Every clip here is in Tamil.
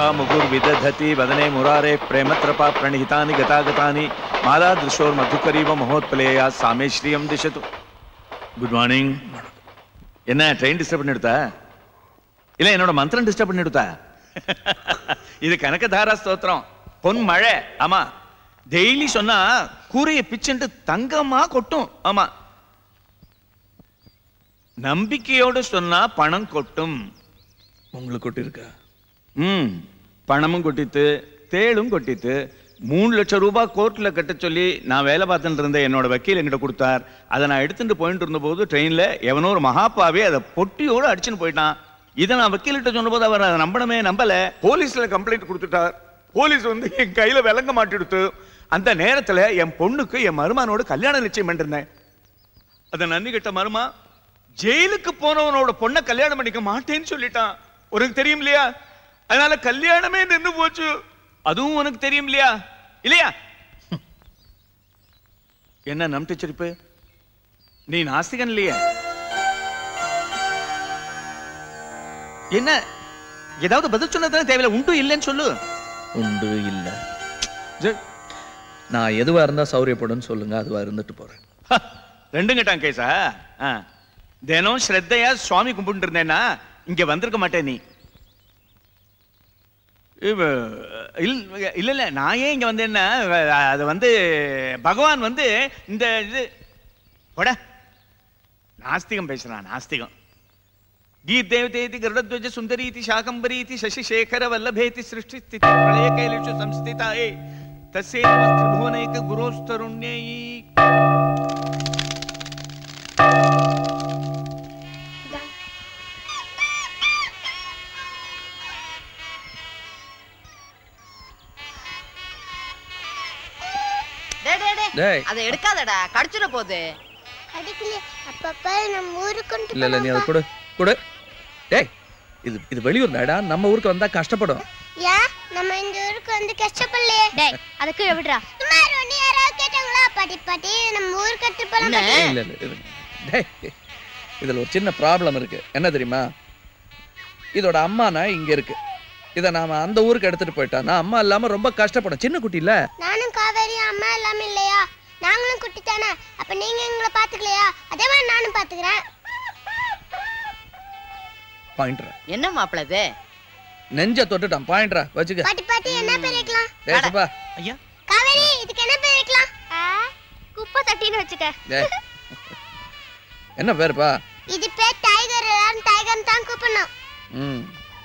यथा मुगुर्विदधति वदने मुरारे प्रेमत्रपा प्रणिहितानि गतागतानि मालादृशोर्मधुकरीव महोत्पलेया सामे श्रियं दिशतु குட் மார்னிங் என்ன ட்ரெயின் டிஸ்டர்ப் பண்ணிடுதா இல்ல என்னோட மந்திரம் டிஸ்டர்ப் பண்ணிடுதா இது கனகதாரா ஸ்தோத்திரம் பொன் மழை ஆமா டெய்லி சொன்னா கூரையை பிச்சுட்டு தங்கமா கொட்டும் ஆமா நம்பிக்கையோடு சொன்னா பணம் கொட்டும் உங்களுக்கு கொட்டி இருக்கா ம் பணமும் கொட்டித்து தேளும் கொட்டித்து மூணு லட்சம் ரூபாய் கோர்ட்ல கட்ட சொல்லி நான் வேலை பார்த்துட்டு இருந்த என்னோட வக்கீல் என்கிட்ட கொடுத்தார் அதை நான் எடுத்துட்டு போயிட்டு இருந்தபோது ட்ரெயின்ல எவனோ ஒரு மகாப்பாவே அதை பொட்டியோட அடிச்சுன்னு போயிட்டான் இதை நான் வக்கீல்கிட்ட சொன்னபோது அவர் அதை நம்பணுமே நம்பல போலீஸ்ல கம்ப்ளைண்ட் கொடுத்துட்டார் போலீஸ் வந்து என் கையில விளங்க மாட்டிடுத்து அந்த நேரத்துல என் பொண்ணுக்கு என் மருமானோட கல்யாணம் நிச்சயம் பண்ணிருந்தேன் அதை நன்றி கெட்ட மருமா ஜெயிலுக்கு போனவனோட பொண்ணை கல்யாணம் பண்ணிக்க மாட்டேன்னு சொல்லிட்டான் உனக்கு தெரியும் இல்லையா அதனால கல்யாணமே நின்னு போச்சு அதுவும் உனக்கு தெரியும் இல்லையா இல்லையா என்ன நம்பிட்டு வச்சிருப்பு நீ நாஸ்திகன் இல்லையா என்ன ஏதாவது பதில் சொன்னதுதான் தேவையில்ல உண்டு இல்லைன்னு சொல்லு உண்டு இல்ல ஜெ- நான் எதுவா இருந்தா சௌரியப்படுன்னு சொல்லுங்க அதுவா இருந்துட்டு போறேன் ஹ, ரெண்டும் கேட்டான் கேசா ஆ. தினம் ஸ்ரத்தையா சுவாமி கும்பிட்டு இருந்தேன்னா இங்க வந்திருக்க மாட்டேன் நீ இவ- இல்ல இல்ல இல்ல நான் ஏன் இங்க வந்தேன்னா அது வந்து பகவான் வந்து இந்த இது போட நாஸ்திகம் பேசுறான் நாஸ்திகம் गीर्देवतेति गरुडध्वज सुन्दरीति शाकम्बरीति शशिशेखर वल्लभेति सृष्टि स्थिति प्रलय कैलेषु संस्थिताये तस्यै नमस्त्रिभुवनैक गुरोस्तरुण्यै டேய், டேய், டேய். டேய். அதை எடுக்காதடா கடிச்சிட போகுது அடிக்கலையே அப்பப்ப நம்ம ஊருக்கு கொண்டு இல்ல இல்ல நீ அதை கொடு கொடு டேய் இது இது வெளியூர் நாடா நம்ம ஊருக்கு வந்தா கஷ்டப்படும் ஏன் நம்ம இந்த ஊருக்கு வந்து கஷ்டப்படலையே டேய் அத கீழே விடுறா சுமார் ஒண்ணு யாராவது கேட்டாங்களா பாட்டி பாட்டி நம்ம ஊருக்கு எடுத்து போலாம் என்ன? பாட்டி. இல்ல இல்ல இது- டேய் இதுல ஒரு சின்ன ப்ராப்ளம் இருக்கு என்ன தெரியுமா இதோட அம்மானா இங்க இருக்கு இத நாம அந்த ஊருக்கு எடுத்துட்டு போயிட்டா அம்மா இல்லாம ரொம்ப கஷ்டப்படும் சின்ன குட்டி இல்ல நானும் காவேரி அம்மா எல்லாமே இல்லையா நாங்களும் குட்டி தானே அப்ப நீங்க எங்களை பாத்துக்கலையா அதே மாதிரி நானும் பாத்துக்கிறேன் பாயிண்ட்ரா என்ன மாப்பிள இது நெஞ்ச தொட்டுட்டான் பாயிண்ட்ரா வச்சுக்க பாட்டி பாட்டி என்ன பேர் வைக்கலாம் டேய் சுப்பா காவேரி இதுக்கு என்ன பேர் வைக்கலாம் குப்பை தட்டின்னு வச்சுக்க டேய் என்ன பேருப்பா இது பேர் டைகர் எல்லாரும் டைகர் தான் கூப்பிடணும் ம்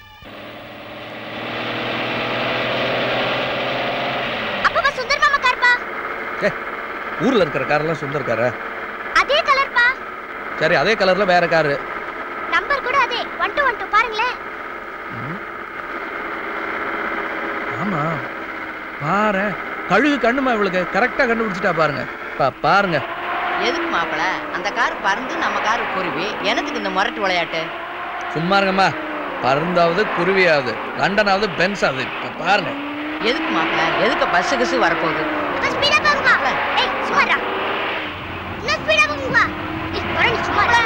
அப்பா சுந்தர் மாமா கார்ப்பா டேய், ஊர்ல இருக்கிற காரெல்லாம் சுந்தர் காரா அதே கலர்ப்பா சரி அதே கலர்ல வேற காரு நம்பர் கூட அதே ஒன் டூ ஒன் டூ பாருங்களேன் ம். ஆமா பாரு கழுகு கண்ணுமா இவளுக்கு கரெக்டா கண்டுபிடிச்சிட்டா பாருங்க பா பாருங்க எதுக்கு மாப்பிள அந்த கார் பறந்து நம்ம கார் குருவி எனத்துக்கு இந்த முரட்டு விளையாட்டு சும்மா இருங்கம்மா பருந்தாவது குருவியாவது லண்டனாவது பென்ஸ் ஆகுது இப்ப பாருங்க எதுக்கு மாப்பிள எதுக்கு பஸ் கிசு வரப்போகுது இன்னும் ஸ்பீடா போங்க ஏய் சும்மாடா இன்னும் ஸ்பீடா போங்க ஏய் போடா நீ சும்மாடா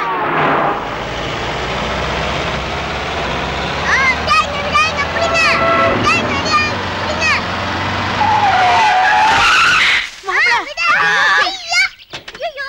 ஆ டைங்க விடாங்க புடிங்க டைங்க விடாங்க புடிங்க மாமா ஐயா ஐயோ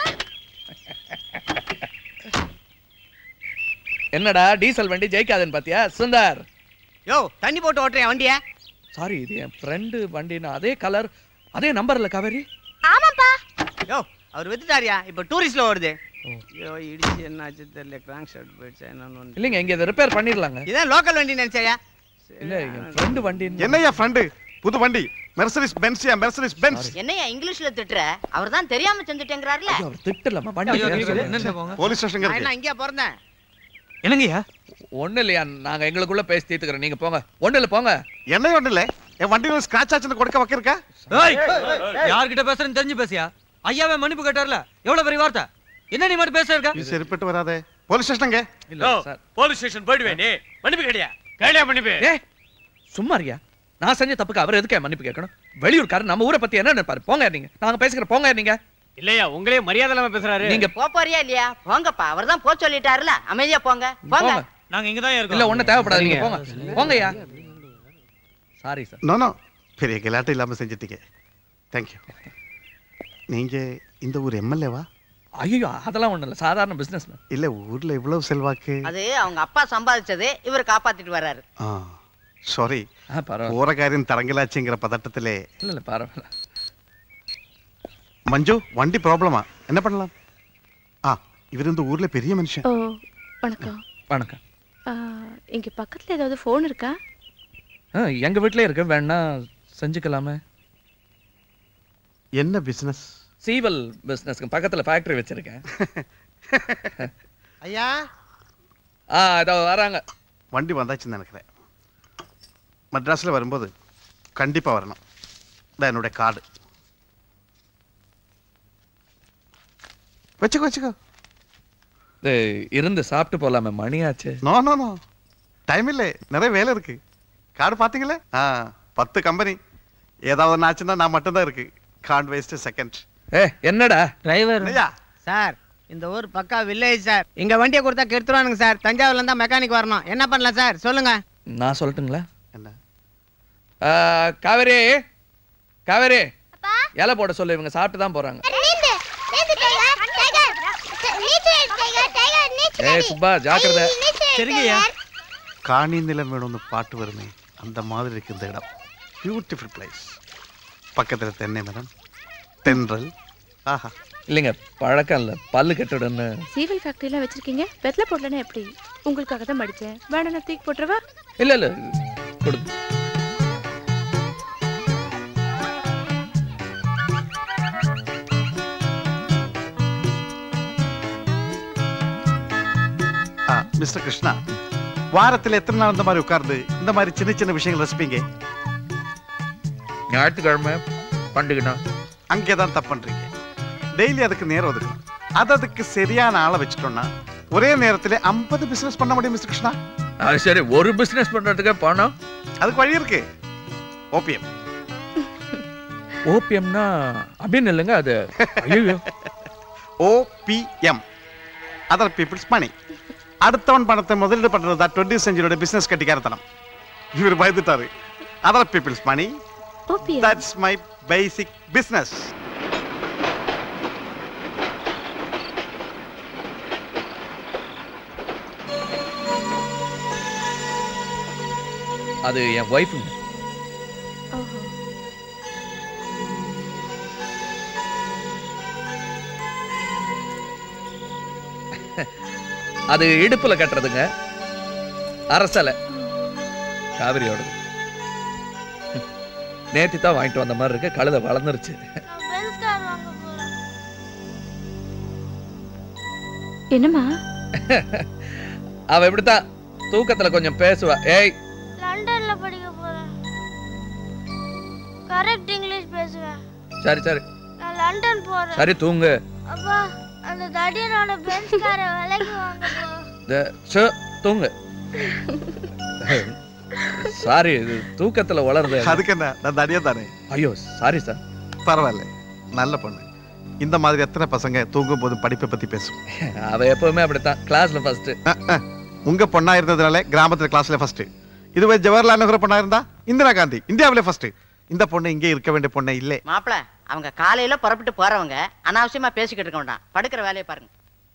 என்னடா டீசல் வண்டி ஜெயிக்காதுன்னு பாத்தியா சுந்தர் யோ தண்ணி போட்டு ஓட்டுறேன் வண்டிய சாரி இது என் ஃப்ரெண்டு வண்டினா அதே கலர் அதே நம்பர்ல காவேரி ஆமாப்பா யோ அவர் வித்துட்டாரியா இப்ப டூரிஸ்ட்ல ஓடுது ஐயோ இடிச்சு என்னாச்சு தெரியல கிராங்க் ஷர்ட் போயிடுச்சா என்னன்னு இல்லைங்க இங்க இதை ரிப்பேர் பண்ணிடலாங்க இதான் லோக்கல் வண்டி நினைச்சாயா இல்ல என் ஃப்ரெண்டு வண்டி என்னய்யா ஃப்ரெண்டு புது வண்டி மெர்சடிஸ் பென்ஸ்யா மெர்சடிஸ் பென்ஸ் என்னையா இங்கிலீஷ்ல திட்டுற அவர் தான் தெரியாம செஞ்சுட்டேங்கிறாருல அவர் திட்டலாமா வண்டி போலீஸ் ஸ்டேஷன் நான் இருக்கு என்ன இங்கேயா பிறந்தேன் என்னங்கய்யா ஒண்ணு இல்லையா நாங்க எங்களுக்குள்ள பேசி தீர்த்துக்கிறோம் நீங்க போங்க ஒண்ணு இல்ல போங்க என்ன ஒண்ணு இல்ல என் வண்டியில ஸ்கிராச் ஆச்சுன்னு கொடுக்க வைக்கிறக்கா ஏய் யார்கிட்ட பேசுறேன்னு தெரிஞ்சு பேசியா ஐயாவே மன்னிப்பு கேட்டார்ல எவ்வளவு பெரிய வார்த்தை என்ன நீ மட்டும் பேச இருக்க நீ சரிப்பட்டு வராதே போலீஸ் ஸ்டேஷனுங்க இல்ல சார் போலீஸ் ஸ்டேஷன் போயிடுவேன் நீ மன்னிப்பு கேட்டியா கேட்டியா மன்னிப்பு ஏ சும்மா இருக்கியா நான் செஞ்ச தப்புக்கு அவர் எதுக்கு மன்னிப்பு கேட்கணும் வெளியூர்காரர் நம்ம ஊரை பத்தி என்ன நினைப்பாரு போங்க நீங்க நாங்க பேசிக்கிற போங்க நீங்க இல்லையா உங்களே மரியாதை இல்லாம பேசுறாரு நீங்க போறியா இல்லையா போங்கப்பா அவர் தான் போ சொல்லிட்டாருல அமைதியா போங்க போங்க போங்க நாங்க இங்க தான் இல்ல ஒண்ணு தேவைப்படாது நீங்க போங்க போங்கய்யா சாரி சார் நோ நோ பெரிய கலாட்டம் இல்லாமல் செஞ்சிட்டீங்க தேங்க்யூ நீங்கள் இந்த ஊர் எம்எல்ஏவா ஐயோ அதெல்லாம் ஒன்றும் இல்லை சாதாரண பிஸ்னஸ் இல்லை ஊரில் இவ்வளவு செல்வாக்கு அது அவங்க அப்பா சம்பாதிச்சது இவர் காப்பாத்திட்டு வர்றாரு ஆ சாரி ஆ பரவாயில்ல போகிற காரியம் தடங்கலாச்சுங்கிற பதட்டத்திலே இல்லை இல்லை பரவாயில்ல மஞ்சு வண்டி ப்ராப்ளமா என்ன பண்ணலாம் ஆ இவர் இந்த ஊரில் பெரிய மனுஷன் ஓ வணக்கம் வணக்கம் ஆ, இங்க பக்கத்துல ஏதாவது ஃபோன் இருக்கா ஆ எங்கள் வீட்டிலே இருக்கு வேணா செஞ்சுக்கலாமே என்ன பிஸ்னஸ் சீவல் பிஸ்னஸ்க்கு பக்கத்தில் ஃபேக்ட்ரி வச்சுருக்கேன் ஐயா ஆ இதோ வராங்க வண்டி வந்தாச்சுன்னு நினைக்கிறேன் மெட்ராஸில் வரும்போது கண்டிப்பாக வரணும் இதான் என்னுடைய கார்டு வச்சுக்கோ வச்சுக்கோ இது இருந்து சாப்பிட்டு போகலாமே மணியாச்சு நோ நோ நோ டைம் இல்லை நிறைய வேலை இருக்கு கார்டு பார்த்தீங்களே ஆ பத்து கம்பெனி ஏதாவது ஒன்று ஆச்சுன்னா நான் மட்டும்தான் இருக்கு கார்டு வேஸ்ட் செகண்ட் ஏ என்னடா டிரைவர் இல்லையா சார் இந்த ஊர் பக்கா வில்லேஜ் சார் இங்க வண்டியை கொடுத்தா கெடுத்துருவானுங்க சார் தஞ்சாவூர்ல இருந்தா மெக்கானிக் வரணும் என்ன பண்ணலாம் சார் சொல்லுங்க நான் சொல்லட்டுங்களா என்ன ஆ, காவேரி காவேரி அப்பா இலை போட சொல்லு இவங்க சாப்பிட்டு தான் போகிறாங்க நீந்து நீந்து டைகர் டைகர் நீச்சல் டைகர் டைகர் நீச்சல் ஏய் சுப்பா ஜாக்கிரதை சரிங்கய்யா காணி நிலம் வேணும்னு பாட்டு வருமே அந்த மாதிரி இருக்கு இந்த இடம் பியூட்டிஃபுல் பிளேஸ் பக்கத்தில் தென்னை மரம் தென்றல் ஆஹா இல்லைங்க பழக்கம் இல்லை பல்லு கெட்டுடுன்னு சீவல் ஃபேக்டரிலாம் வச்சிருக்கீங்க வெத்தலை போடலன்னா எப்படி உங்களுக்காக தான் மடிச்சேன் வேணா நான் தூக்கி போட்டுருவா இல்லை இல்லை கொடு ஆ மிஸ்டர் கிருஷ்ணா வாரத்தில் எத்தனை நாள் இந்த மாதிரி உட்கார்ந்து இந்த மாதிரி சின்ன சின்ன விஷயங்கள் ரசிப்பீங்க ஞாயிற்றுக்கிழமை பண்டிகைனா அங்கே தான் தப்பு பண்றீங்க டெய்லி அதுக்கு நேரம் ஒதுக்கணும் அது அதுக்கு சரியான ஆளை வச்சுட்டோம்னா ஒரே நேரத்தில் ஐம்பது பிசினஸ் பண்ண முடியும் மிஸ்டர் கிருஷ்ணா அது சரி ஒரு பிஸ்னஸ் பண்ணுறதுக்கு பணம் அதுக்கு வழி இருக்கு ஓபிஎம் ஓபிஎம்னா அப்படின்னு இல்லைங்க அது ஐயோ ஓபிஎம் அதர் பீப்புள்ஸ் மணி அடுத்தவன் பணத்தை முதலீடு பண்றது தான் டுவெண்ட்டி செஞ்சுரியோட பிசினஸ் கட்டிக்காரத்தனம் இவர் பயந்துட்டாரு அதர் பீப்புள்ஸ் மணி ஓபியா தட்ஸ் மை பேசிக் பிசினஸ் அது என் ஒய்ஃபுங்க ஓஹோ அது இடுப்புல கட்டுறதுங்க அரசலை காவிரியோடது நேத்தி தான் வாங்கிட்டு வந்த மாதிரி இருக்கு கழுதை வளர்ந்துருச்சு பென்ஸ் கார் வாங்க போறேன் என்னம்மா அவ இப்படித்தான் தூக்கத்துல கொஞ்சம் பேசுவா ஏய் லண்டன்ல படிக்க போறேன் கரெக்ட் இங்கிலீஷ் பேசுவேன் சரி சரி நான் லண்டன் போறேன் சரி தூங்கு அப்பா அந்த தடியனோட பென்ஸ் காரை விலைக்கு வாங்க போ இந்த- சு, தூங்கு சாரி இது தூக்கத்துல வளருது அதுக்கு என்ன நான் தனியா தானே ஐயோ சாரி சார் பரவாயில்ல நல்ல பொண்ணு இந்த மாதிரி எத்தனை பசங்க தூங்கும் போது படிப்பை பத்தி பேசும் அவ எப்பவுமே அப்படித்தான் கிளாஸ்ல ஃபர்ஸ்ட் அஹ், அஹ். உங்க பொண்ணா இருந்ததுனால கிராமத்துல கிளாஸ்ல ஃபர்ஸ்ட் இதுவே ஜவஹர்லால் நேரு பொண்ணா இருந்தா இந்திரா காந்தி இந்தியாவிலே ஃபர்ஸ்ட் இந்த பொண்ணு இங்கே இருக்க வேண்டிய பொண்ணே இல்லை மாப்பிள அவங்க காலையில புறப்பட்டு போறவங்க அனாவசியமா பேசிக்கிட்டு இருக்க வேண்டாம் படுக்கிற வேலையை பாருங்க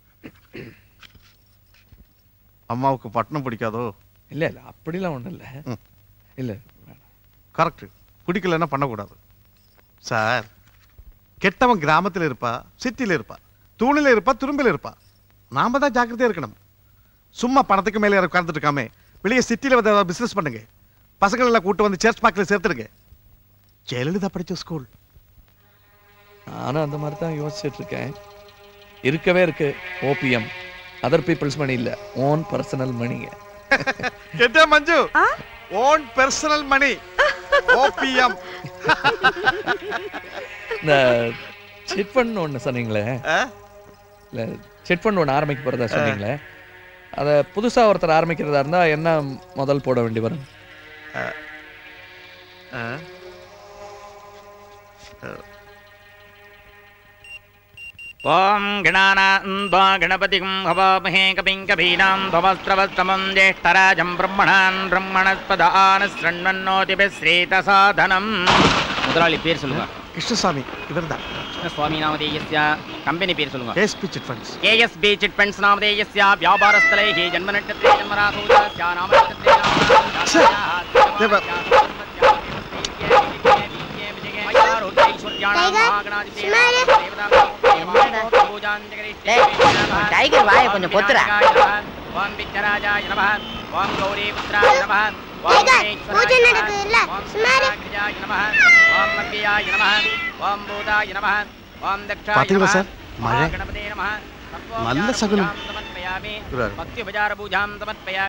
அம்மாவுக்கு பட்டணம் பிடிக்காதோ இல்ல இல்ல அப்படிலாம் ஒண்ணும் இல்ல ம். இல்ல கரெக்ட் பிடிக்கலன்னா பண்ணக்கூடாது சார் கெட்டவன் கிராமத்தில் இருப்பா சிட்டியில் இருப்பா தூணில் இருப்பா துரும்பில் இருப்பா நாம தான் ஜாக்கிரதையா இருக்கணும் சும்மா பணத்துக்கு மேலே யாரும் உட்கார்ந்துட்டு இருக்காம வெளியே சிட்டியில் வந்து ஏதாவது பிசினஸ் பண்ணுங்க பசங்களை எல்லாம் கூட்டு வந்து சர்ச் பார்க்கில் சேர்த்துடுங்க ஜெயலலிதா படிச்ச ஸ்கூல் நானும் அந்த மாதிரி தான் யோசிச்சுட்டு இருக்கேன் இருக்கவே இருக்கு ஓபிஎம் அதர் பீப்புள்ஸ் மணி இல்ல ஓன் பர்சனல் மணிங்க கேட்டா மஞ்சு ஓன் பர்சனல் மணி ஓபிஎம் இந்த சிட் ஃபண்ட் ஒன்று சொன்னீங்களே இல்ல சிட் ஃபண்ட் ஒன்று ஆரம்பிக்க போறதா சொன்னீங்களே அதை புதுசா ஒருத்தர் ஆரம்பிக்கிறதா இருந்தா என்ன முதல் போட வேண்டி வரும் ॐ गणानान्त्वा गणपतिं हवामहे कपिं कपीनां भवस्त्रवस्तमं ज्येष्ठराजं ब्रह्मणान् ब्रह्मणस्पदान् शृण्वन्नोतिभिः श्रीतसाधनम् முதலாளி பேர் சொல்லுங்க கிருஷ்ணசாமி இவர் தான் சுவாமி நாமதேயஸ்ய கம்பெனி பேர் சொல்லுங்க ASP chit funds KSP chit funds நாமதேயஸ்ய வியாபாரஸ்தலைः ஜன்மநட்சத்திரே ஜன்மராசூஜஸ்ய நாமநட்சத்திரே டைகர் வாயை கொஞ்சம் பொத்துறா ஓம் வித்யராஜாய நமः ஓம் கௌரி புத்ராய நமः ஓம் டைகர், பூஜை நடக்குது இல்ல? சுமாரு. நமः ஓம் மத்தியாய நமः ஓம் பூதாய நமः ஓம் தக்ஷாய பாத்தீங்களா நமः சார்? மழை. மகாகணபதே நமः நல்ல சகுனம். சமர்ப்பயாமி இவரு. பக்தி உபசார பூஜாம் சமர்ப்பயாமி